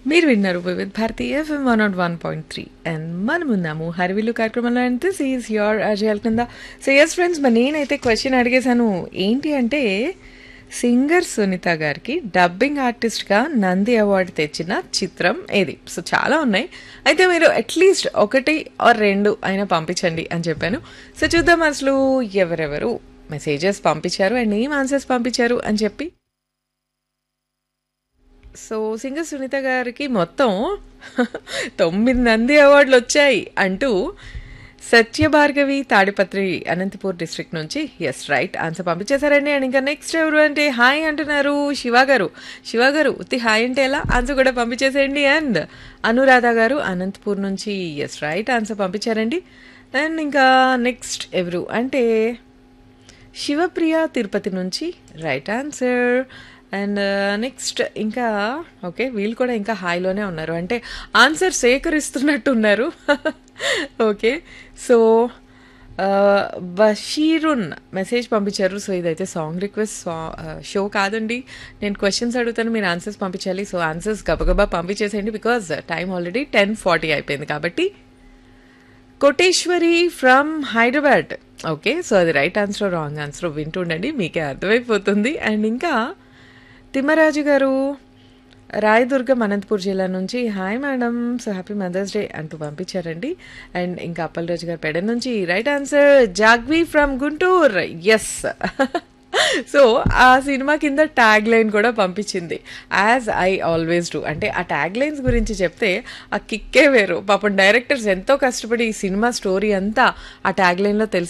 మీరు విన్నారు Vividh Bharati FM one nought one point three and మనం ఉన్నాము హరివిల్లు కార్యక్రమంలో అండ్ దిస్ ఈజ్ యోర్ అజయల్ కింద సో ఎస్ ఫ్రెండ్స్ మరి నేనైతే క్వశ్చన్ అడిగేశాను ఏంటి అంటే సింగర్ సునీత గారికి డబ్బింగ్ ఆర్టిస్ట్గా నంది అవార్డు తెచ్చిన చిత్రం ఏది సో చాలా ఉన్నాయి అయితే మీరు అట్లీస్ట్ ఒకటి ఆర్ రెండు అయినా పంపించండి అని చెప్పాను సో చూద్దాం అసలు ఎవరెవరు మెసేజెస్ పంపించారు అండ్ ఏం ఆన్సర్స్ పంపించారు అని చెప్పి సో సింగర్ సునీత గారికి మొత్తం తొమ్మిది నంది అవార్డులు వచ్చాయి అంటూ సత్యభార్గవి తాడిపత్రి అనంతపూర్ డిస్ట్రిక్ట్ నుంచి ఎస్ రైట్ ఆన్సర్ పంపించేశారండి అండ్ ఇంకా నెక్స్ట్ ఎవరు అంటే హాయ్ అంటున్నారు శివ గారు శివ గారు ఉత్తి హాయ్ అంటే ఎలా ఆన్సర్ కూడా పంపించేసేయండి అండ్ అనురాధ గారు అనంతపూర్ నుంచి ఎస్ రైట్ ఆన్సర్ పంపించారండి అండ్ ఇంకా నెక్స్ట్ ఎవరు అంటే శివప్రియ తిరుపతి నుంచి రైట్ ఆన్సర్ అండ్ నెక్స్ట్ ఇంకా ఓకే వీళ్ళు కూడా ఇంకా హాయిలోనే ఉన్నారు అంటే ఆన్సర్ సేకరిస్తున్నట్టు ఉన్నారు ఓకే సో బషీరున్ మెసేజ్ పంపించారు సో ఇదైతే సాంగ్ రిక్వెస్ట్ షో కాదండి నేను క్వశ్చన్స్ అడుగుతాను మీరు ఆన్సర్స్ పంపించాలి సో ఆన్సర్స్ గబగబా పంపించేసేయండి because time already ten forty అయిపోయింది కాబట్టి Koteswari from Hyderabad okay so అది రైట్ ఆన్సర్ రాంగ్ ఆన్సర్ వింటుండండి మీకే అర్థమైపోతుంది అండ్ ఇంకా తిమ్మరాజు గారు రాయదుర్గం అనంతపూర్ జిల్లా నుంచి hi madam so happy mother's day అంటూ పంపించారండి అండ్ ఇంకా అప్పలరాజు గారు పెడ నుంచి right answer Jagvi from Guntur yes so ఆ సినిమా కింద ట్యాగ్ లైన్ కూడా పంపించింది యాజ్ ఐ ఆల్వేస్ డూ అంటే ఆ ట్యాగ్ లైన్స్ గురించి చెప్తే ఆ కిక్కే వేరు పాపం డైరెక్టర్స్ ఎంతో కష్టపడి ఈ సినిమా స్టోరీ అంతా ఆ ట్యాగ్ లైన్లో తెలిసి